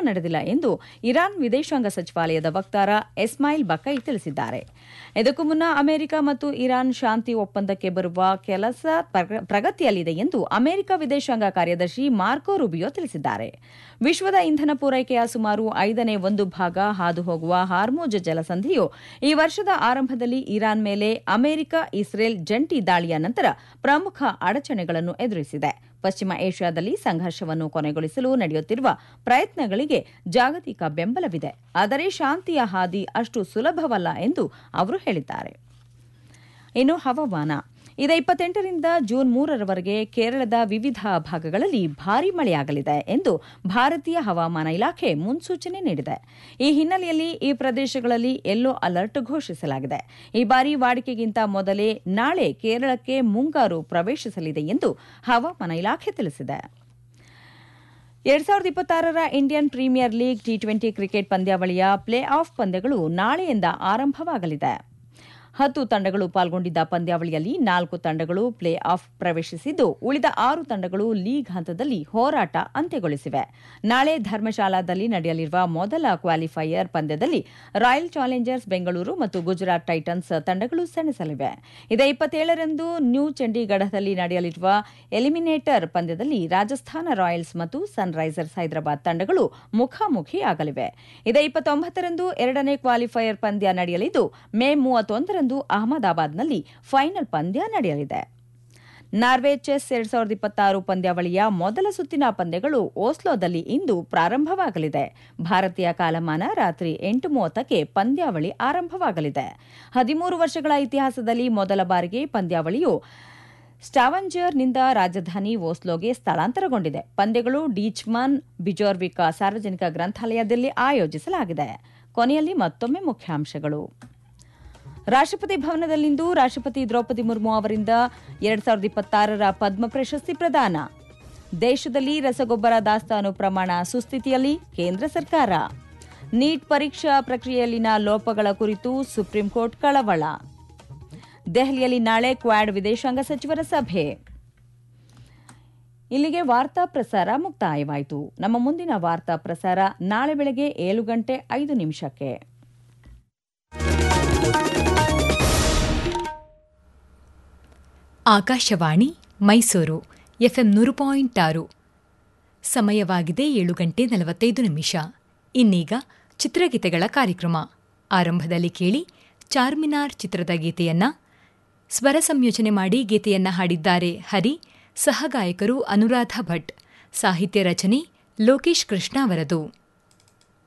ನಡೆದಿಲ್ಲ ಎಂದು ಇರಾನ್ ವಿದೇಶಾಂಗ ಸಚಿವಾಲಯದ ವಕ್ತಾರ ಎಸ್ಮಾಯಿಲ್ ಬಕೈ ತಿಳಿಸಿದ್ದಾರೆ ಇದಕ್ಕೂ ಮುನ್ನ ಅಮೆರಿಕ ಮತ್ತು ಇರಾನ್ ಶಾಂತಿ ಒಪ್ಪಂದಕ್ಕೆ ಬರುವ ಕೆಲಸ ಪ್ರಗತಿಯಲ್ಲಿದೆ ಎಂದು ಅಮೆರಿಕ ವಿದೇಶಾಂಗ ಕಾರ್ಯದರ್ಶಿ ಮಾರ್ಕೋ ರುಬಿಯೋ ತಿಳಿಸಿದ್ದಾರೆ ವಿಶ್ವದ ಇಂಧನ ಪೂರೈಕೆಯ ಸುಮಾರು ಐದನೇ ಒಂದು ಭಾಗ ಹಾದು ಹೋಗುವ ಹಾರ್ಮೋಜ್ ಜಲಸಂಧಿಯು ಈ ವರ್ಷದ ಆರಂಭದಲ್ಲಿ ಇರಾನ್ ಮೇಲೆ ಅಮೆರಿಕ ಇಸ್ರೇಲ್ ಜಂಟಿ ದಾಳಿಯ ನಂತರ ಪ್ರಮುಖ ಅಡಚಣೆಗಳನ್ನು ಎದುರಿಸಿದೆ ಪಶ್ಚಿಮ ಏಷ್ಯಾದಲ್ಲಿ ಸಂಘರ್ಷವನ್ನು ಕೊನೆಗೊಳಿಸಲು ನಡೆಯುತ್ತಿರುವ ಪ್ರಯತ್ನಗಳಿಗೆ ಜಾಗತಿಕ ಬೆಂಬಲವಿದೆ ಆದರೆ ಶಾಂತಿಯ ಹಾದಿ ಅಷ್ಟು ಸುಲಭವಲ್ಲ ಎಂದು ಅವರು ಹೇಳಿದ್ದಾರೆ ಇನ್ನು ಹವಾಮಾನ ಇದೇ ಇಪ್ಪತ್ತೆಂಟರಿಂದ ಜೂನ್ ಮೂರರವರೆಗೆ ಕೇರಳದ ವಿವಿಧ ಭಾಗಗಳಲ್ಲಿ ಭಾರೀ ಮಳೆಯಾಗಲಿದೆ ಎಂದು ಭಾರತೀಯ ಹವಾಮಾನ ಇಲಾಖೆ ಮುನ್ಸೂಚನೆ ನೀಡಿದೆ ಈ ಹಿನ್ನೆಲೆಯಲ್ಲಿ ಈ ಪ್ರದೇಶಗಳಲ್ಲಿ ಯೆಲ್ಲೋ ಅಲರ್ಟ್ ಘೋಷಿಸಲಾಗಿದೆ ಈ ಬಾರಿ ವಾಡಿಕೆಗಿಂತ ಮೊದಲೇ ನಾಳೆ ಕೇರಳಕ್ಕೆ ಮುಂಗಾರು ಪ್ರವೇಶಿಸಲಿದೆ ಎಂದು ಹವಾಮಾನ ಇಲಾಖೆ ತಿಳಿಸಿದೆ ಎರಡ್ ಸಾವಿರದ ಇಪ್ಪತ್ತಾರರ Indian Premier League T twenty cricket ಪಂದ್ಯಾವಳಿಯ ಪ್ಲೇ ಆಫ್ ಪಂದ್ಯಗಳು ನಾಳೆಯಿಂದ ಆರಂಭವಾಗಲಿದೆ ಹತ್ತು ತಂಡಗಳು ಪಾಲ್ಗೊಂಡಿದ್ದ ಪಂದ್ಯಾವಳಿಯಲ್ಲಿ ನಾಲ್ಕು ತಂಡಗಳು ಪ್ಲೇ ಆಫ್ ಪ್ರವೇಶಿಸಿದ್ದು ಉಳಿದ ಆರು ತಂಡಗಳು ಲೀಗ್ ಹಂತದಲ್ಲಿ ಹೋರಾಟ ಅಂತ್ಯಗೊಳಿಸಿವೆ ನಾಳೆ ಧರ್ಮಶಾಲಾದಲ್ಲಿ ನಡೆಯಲಿರುವ ಮೊದಲ ಕ್ವಾಲಿಫೈಯರ್ ಪಂದ್ಯದಲ್ಲಿ ರಾಯಲ್ ಚಾಲೆಂಜರ್ಸ್ ಬೆಂಗಳೂರು ಮತ್ತು ಗುಜರಾತ್ ಟೈಟನ್ಸ್ ತಂಡಗಳು ಸೆಣಸಲಿವೆ ಇದೇ ಇಪ್ಪತ್ತೇಳರಂದು ನ್ಯೂ ಚಂಡೀಗಢದಲ್ಲಿ ನಡೆಯಲಿರುವ ಎಲಿಮಿನೇಟರ್ ಪಂದ್ಯದಲ್ಲಿ ರಾಜಸ್ಥಾನ ರಾಯಲ್ಸ್ ಮತ್ತು ಸನ್ರೈಸರ್ಸ್ ಹೈದರಾಬಾದ್ ತಂಡಗಳು ಮುಖಾಮುಖಿಯಾಗಲಿವೆ ಇದೇ ಇಪ್ಪತ್ತೊಂಬತ್ತರಂದು ಎರಡನೇ ಕ್ವಾಲಿಫೈಯರ್ ಪಂದ್ಯ ನಡೆಯಲಿದ್ದು ಮೇ ಮೂವತ್ತೊಂದರಂದು ಅಹಮದಾಬಾದ್ನಲ್ಲಿ ಫೈನಲ್ ಪಂದ್ಯ ನಡೆಯಲಿದೆ ನಾರ್ವೆ ಚೆಸ್ ಎರಡ್ ಸಾವಿರದ ಇಪ್ಪತ್ತಾರು ಪಂದ್ಯಾವಳಿಯ ಮೊದಲ ಸುತ್ತಿನ ಪಂದ್ಯಗಳು ಓಸ್ಲೋದಲ್ಲಿ ಇಂದು ಪ್ರಾರಂಭವಾಗಲಿದೆ ಭಾರತೀಯ ಕಾಲಮಾನ ರಾತ್ರಿ ಎಂಟು ಮೂವತ್ತಕ್ಕೆ ಪಂದ್ಯಾವಳಿ ಆರಂಭವಾಗಲಿದೆ ಹದಿಮೂರು ವರ್ಷಗಳ ಇತಿಹಾಸದಲ್ಲಿ ಮೊದಲ ಬಾರಿಗೆ ಪಂದ್ಯಾವಳಿಯು ಸ್ಟಾವಂಜರ್ನಿಂದ ರಾಜಧಾನಿ ಓಸ್ಲೋಗೆ ಸ್ಥಳಾಂತರಗೊಂಡಿದೆ ಪಂದ್ಯಗಳು ಡೀಚ್ಮನ್ ಬಿಜೋರ್ವಿಕಾ ಸಾರ್ವಜನಿಕ ಗ್ರಂಥಾಲಯದಲ್ಲಿ ಆಯೋಜಿಸಲಾಗಿದೆ ಕೊನೆಯಲ್ಲಿ ಮತ್ತೊಮ್ಮೆ ಮುಖ್ಯಾಂಶಗಳು ರಾಷ್ಟ್ರಪತಿ ಭವನದಲ್ಲಿಂದು ರಾಷ್ಟ್ರಪತಿ ದ್ರೌಪದಿ ಮುರ್ಮು ಅವರಿಂದ ಎರಡ್ ಸಾವಿರದ ಇಪ್ಪತ್ತಾರರ ಪದ್ಮ ಪ್ರಶಸ್ತಿ ಪ್ರದಾನ ದೇಶದಲ್ಲಿ ರಸಗೊಬ್ಬರ ದಾಸ್ತಾನು ಪ್ರಮಾಣ ಸುಸ್ಥಿತಿಯಲ್ಲಿ ಕೇಂದ್ರ ಸರ್ಕಾರ ನೀಟ್ ಪರೀಕ್ಷಾ ಪ್ರಕ್ರಿಯೆಯಲ್ಲಿನ ಲೋಪಗಳ ಕುರಿತು ಸುಪ್ರೀಂಕೋರ್ಟ್ ಕಳವಳ ದೆಹಲಿಯಲ್ಲಿ ನಾಳೆ ಕ್ವಾಡ್ ವಿದೇಶಾಂಗ ಸಚಿವರ ಸಭೆ ಇಲ್ಲಿಗೆ ವಾರ್ತಾ ಪ್ರಸಾರ ಮುಕ್ತಾಯವಾಯಿತು ನಮ್ಮ ಮುಂದಿನ ವಾರ್ತಾ ಪ್ರಸಾರ ನಾಳೆ ಬೆಳಗ್ಗೆ ಏಳು ಗಂಟೆ ಐದು ನಿಮಿಷಕ್ಕೆ ಆಕಾಶವಾಣಿ ಮೈಸೂರು ಎಫ್ಎಂ ನೂರು ಪಾಯಿಂಟ್ ಆರು ಸಮಯವಾಗಿದೆ ಏಳು ಗಂಟೆ ನಲವತ್ತೈದು ನಿಮಿಷ ಇನ್ನೀಗ ಚಿತ್ರಗೀತೆಗಳ ಕಾರ್ಯಕ್ರಮ ಆರಂಭದಲ್ಲಿ ಕೇಳಿ ಚಾರ್ಮಿನಾರ್ ಚಿತ್ರದ ಗೀತೆಯನ್ನ ಸ್ವರ ಸಂಯೋಜನೆ ಮಾಡಿ ಗೀತೆಯನ್ನ ಹಾಡಿದ್ದಾರೆ ಹರಿ ಸಹಗಾಯಕರು ಅನುರಾಧ ಭಟ್ ಸಾಹಿತ್ಯ ರಚನೆ ಲೋಕೇಶ್ ಕೃಷ್ಣ ಅವರದು